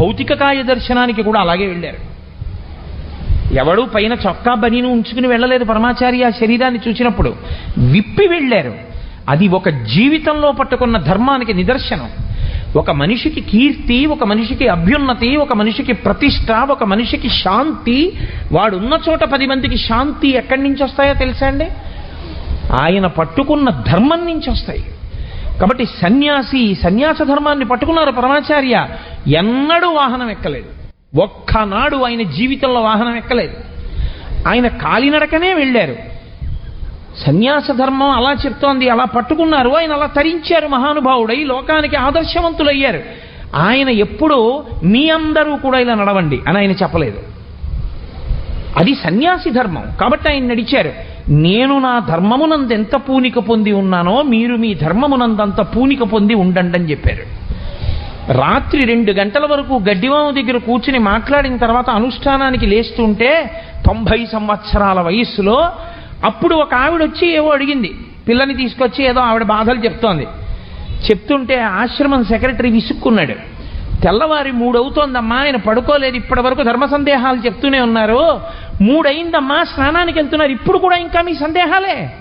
భౌతిక కాయ దర్శనానికి కూడా అలాగే వెళ్ళారు ఎవడు పైన చొక్కా బనీను ఉంచుకుని వెళ్ళలేదు పరమాచార్య ఆ శరీరాన్ని చూసినప్పుడు విప్పి వెళ్ళారు అది ఒక జీవితంలో పట్టుకున్న ధర్మానికి నిదర్శనం ఒక మనిషికి కీర్తి ఒక మనిషికి అభ్యున్నతి ఒక మనిషికి ప్రతిష్ట ఒక మనిషికి శాంతి వాడున్న చోట పది మందికి శాంతి ఎక్కడి నుంచి వస్తాయో తెలుసా అండి ఆయన పట్టుకున్న ధర్మం నుంచి వస్తాయి కాబట్టి సన్యాసి సన్యాస ధర్మాన్ని పట్టుకున్నారు పరమాచార్య ఎన్నడూ వాహనం ఎక్కలేదు ఒక్కనాడు ఆయన జీవితంలో వాహనం ఎక్కలేదు ఆయన కాలినడకనే వెళ్ళారు సన్యాస ధర్మం అలా చెప్తోంది అలా పట్టుకున్నారు ఆయన అలా తరించారు మహానుభావుడై లోకానికి ఆదర్శవంతులయ్యారు ఆయన ఎప్పుడూ మీ అందరూ కూడా ఇలా నడవండి అని ఆయన చెప్పలేదు అది సన్యాసి ధర్మం కాబట్టి ఆయన నడిచారు నేను నా ధర్మమునందు ఎంత పూనిక పొంది ఉన్నానో మీరు మీ ధర్మమునందంత పూనిక పొంది ఉండండి అని చెప్పారు రాత్రి రెండు గంటల వరకు గడ్డివాము దగ్గర కూర్చుని మాట్లాడిన తర్వాత అనుష్ఠానానికి లేస్తుంటే తొంభై సంవత్సరాల వయస్సులో అప్పుడు ఒక ఆవిడ వచ్చి ఏవో అడిగింది పిల్లని తీసుకొచ్చి ఏదో ఆవిడ బాధలు చెప్తోంది చెప్తుంటే ఆశ్రమం సెక్రటరీ విసుక్కున్నాడు తెల్లవారి మూడవుతోందమ్మా ఆయన పడుకోలేదు ఇప్పటి వరకు ధర్మ సందేహాలు చెప్తూనే ఉన్నారు మూడయిందమ్మా స్నానానికి వెళ్తున్నారు ఇప్పుడు కూడా ఇంకా మీ సందేహాలే